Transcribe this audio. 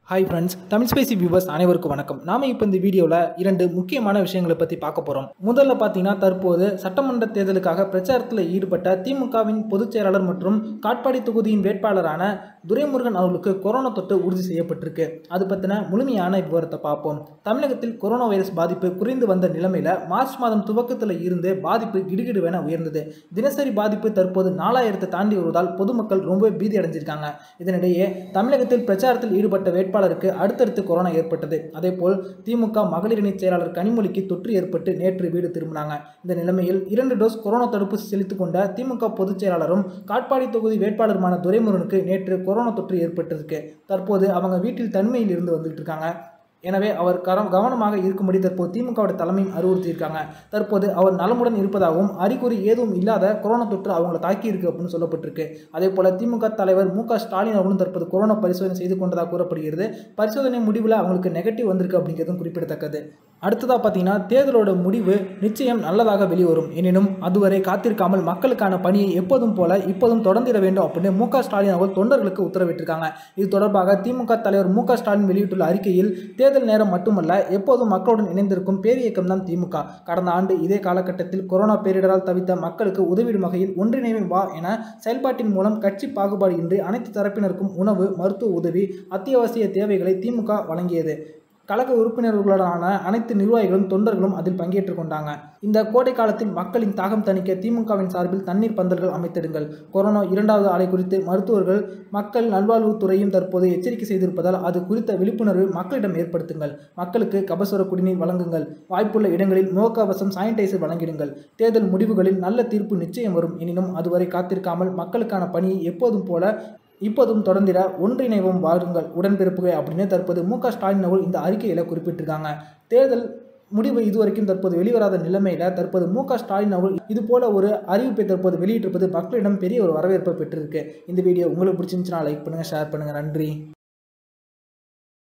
hi friends Tamil ஸ்பேசி viewers அனைவருக்கும் வணக்கம் நாம இப்போ இந்த வீடியோவில் இரண்டு முக்கியமான விஷயங்களை பற்றி பார்க்க போகிறோம் முதல்ல பார்த்தீங்கன்னா தற்போது சட்டமன்ற தேர்தலுக்காக பிரச்சாரத்தில் ஈடுபட்ட திமுகவின் பொதுச் செயலாளர் மற்றும் காட்பாடி தொகுதியின் வேட்பாளரான துரைமுருகன் அவர்களுக்கு கொரோனா தொற்று உறுதி செய்யப்பட்டிருக்கு அது பற்றின முழுமையான விவரத்தை பார்ப்போம் தமிழகத்தில் கொரோனா வைரஸ் பாதிப்பு குறைந்து வந்த நிலைமையில் மார்ச் மாதம் துவக்கத்தில் இருந்து பாதிப்பு கிடுகிடுவென உயர்ந்தது தினசரி பாதிப்பு தற்போது நாலாயிரத்தை தாண்டி வருவதால் பொதுமக்கள் ரொம்ப பீதி அடைஞ்சிருக்காங்க இதனிடையே தமிழகத்தில் பிரச்சாரத்தில் ஈடுபட்ட வேட்பாளருக்கு அடுத்தடுத்து கொரோனா ஏற்பட்டது அதேபோல் திமுக மகளிர் அணி செயலாளர் கனிமொழிக்கு தொற்று ஏற்பட்டு நேற்று வீடு திரும்பினாங்க இந்த நிலைமையில் இரண்டு டோஸ் கொரோனா தடுப்பூசி செலுத்திக் கொண்ட திமுக பொதுச் செயலாளரும் காட்பாடி தொகுதி வேட்பாளருமான துரைமுருகனுக்கு நேற்று கொரோனா தொற்று ஏற்பட்டிருக்கு தற்போது அவங்க வீட்டில் தனிமையில் இருந்து வந்துகிட்டு இருக்காங்க எனவே அவர் கரம் கவனமாக இருக்கும்படி தற்போது திமுகவோட தலைமையும் அறிவுறுத்தியிருக்காங்க தற்போது அவர் நலமுடன் இருப்பதாகவும் அறிகுறி எதுவும் இல்லாத கொரோனா தொற்று அவங்களை தாக்கி இருக்கு அப்படின்னு சொல்லப்பட்டிருக்கு அதே போல திமுக தலைவர் மு க ஸ்டாலின் அவர்களும் தற்போது கொரோனா பரிசோதனை செய்து கொண்டதாக கூறப்படுகிறது பரிசோதனை முடிவில் அவங்களுக்கு நெகட்டிவ் வந்திருக்கு அப்படிங்கிறதும் குறிப்பிடத்தக்கது அடுத்ததாக பார்த்தீங்கன்னா தேர்தலோட முடிவு நிச்சயம் நல்லதாக வெளிவரும் எனினும் அதுவரை காத்திருக்காமல் மக்களுக்கான பணியை எப்போதும் போல இப்போதும் தொடர்ந்திட வேண்டும் அப்படின்னு மு க ஸ்டாலின் அவர்கள் தொண்டர்களுக்கு உத்தரவிட்டிருக்காங்க இது தொடர்பாக திமுக தலைவர் மு க ஸ்டாலின் வெளியிட்டுள்ள அறிக்கையில் தேர்தல் நேரம் மட்டுமல்ல எப்போதும் மக்களுடன் இணைந்திருக்கும் பேரியக்கம் தான் திமுக கடந்த ஆண்டு இதே காலகட்டத்தில் கொரோனா பேரிடரால் தவித்த மக்களுக்கு உதவிடும் வகையில் ஒன்றிணைவை வா என செயல்பாட்டின் மூலம் கட்சி பாகுபாடு இன்றி அனைத்து தரப்பினருக்கும் உணவு மருத்துவ உதவி அத்தியாவசிய தேவைகளை திமுக வழங்கியது கழக உறுப்பினர்களான அனைத்து நிர்வாகிகளும் தொண்டர்களும் அதில் பங்கேற்றுக் கொண்டாங்க இந்த கோடை காலத்தில் மக்களின் தாகம் தணிக்க திமுகவின் சார்பில் தண்ணீர் பந்தல்கள் அமைத்திடுங்கள் கொரோனா இரண்டாவது அலை குறித்து மருத்துவர்கள் மக்கள் நல்வாழ்வுத்துறையும் தற்போது எச்சரிக்கை செய்திருப்பதால் அது குறித்த விழிப்புணர்வு மக்களிடம் ஏற்படுத்துங்கள் மக்களுக்கு கபசுர குடிநீர் வழங்குங்கள் வாய்ப்புள்ள இடங்களில் முகக்கவசம் சானிடைசர் வழங்கிடுங்கள் தேர்தல் முடிவுகளில் நல்ல தீர்ப்பு நிச்சயம் வரும் எனினும் அதுவரை காத்திருக்காமல் மக்களுக்கான பணியை எப்போதும் போல இப்போதும் தொடர்ந்திட ஒன்றிணைவோம் வாருங்கள் உடன்பிறப்புகள் அப்படின்னு தற்போது மு க ஸ்டாலின் அவர்கள் இந்த அறிக்கையில் குறிப்பிட்டிருக்காங்க தேர்தல் முடிவு இதுவரைக்கும் தற்போது வெளிவராத நிலைமையில் தற்போது மு க ஸ்டாலின் அவர்கள் இது போல ஒரு அறிவிப்பை தற்போது வெளியிட்டிருப்பது மக்களிடம் பெரிய ஒரு வரவேற்பை பெற்றிருக்கு இந்த வீடியோ உங்களுக்கு பிடிச்சிருந்துச்சுன்னா லைக் பண்ணுங்கள் ஷேர் பண்ணுங்கள் நன்றி